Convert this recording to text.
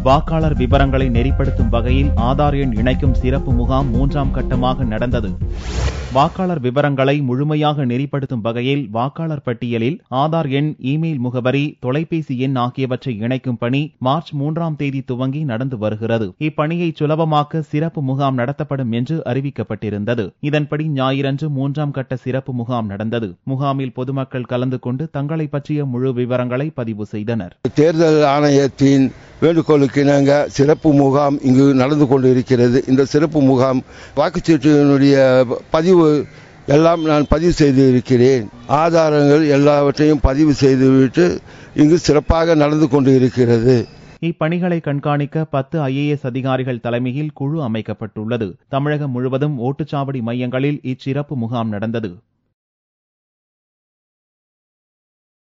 வாக்காளர் விவரங்களை நெறிப்படுத்தும் வகையில் ஆதார் எண் இணைக்கும் சிறப்பு முகாம் மூன்றாம் கட்டமாக நடந்தது வாக்காளர் விவரங்களை முழுமையாக நெறிப்படுத்தும் வகையில் வாக்காளர் பட்டியலில் ஆதார் எண் இமெயில் முகவரி தொலைபேசி எண் ஆகியவற்றை இணைக்கும் பணி மார்ச் மூன்றாம் தேதி துவங்கி நடந்து வருகிறது இப்பணியை சுலபமாக்க சிறப்பு முகாம் நடத்தப்படும் என்று அறிவிக்கப்பட்டிருந்தது இதன்படி ஞாயிறன்று மூன்றாம் கட்ட சிறப்பு முகாம் நடந்தது முகாமில் பொதுமக்கள் கலந்து கொண்டு தங்களை பற்றிய முழு விவரங்களை பதிவு செய்தனர் தேர்தல் ஆணையத்தின் வேண்டுகோளுக்கு இணங்க சிறப்பு முகாம் இங்கு நடந்து கொண்டிருக்கிறது இந்த சிறப்பு முகாம் வாக்குச்சீட்டினுடைய பதிவு எல்லாம் நான் பதிவு செய்து இருக்கிறேன் ஆதாரங்கள் எல்லாவற்றையும் பதிவு செய்துவிட்டு இங்கு சிறப்பாக நடந்து கொண்டு இருக்கிறது இப்பணிகளை கண்காணிக்க பத்து ஐஏஎஸ் அதிகாரிகள் தலைமையில் குழு அமைக்கப்பட்டுள்ளது தமிழகம் முழுவதும் ஓட்டுச்சாவடி மையங்களில் இச்சிறப்பு முகாம் நடந்தது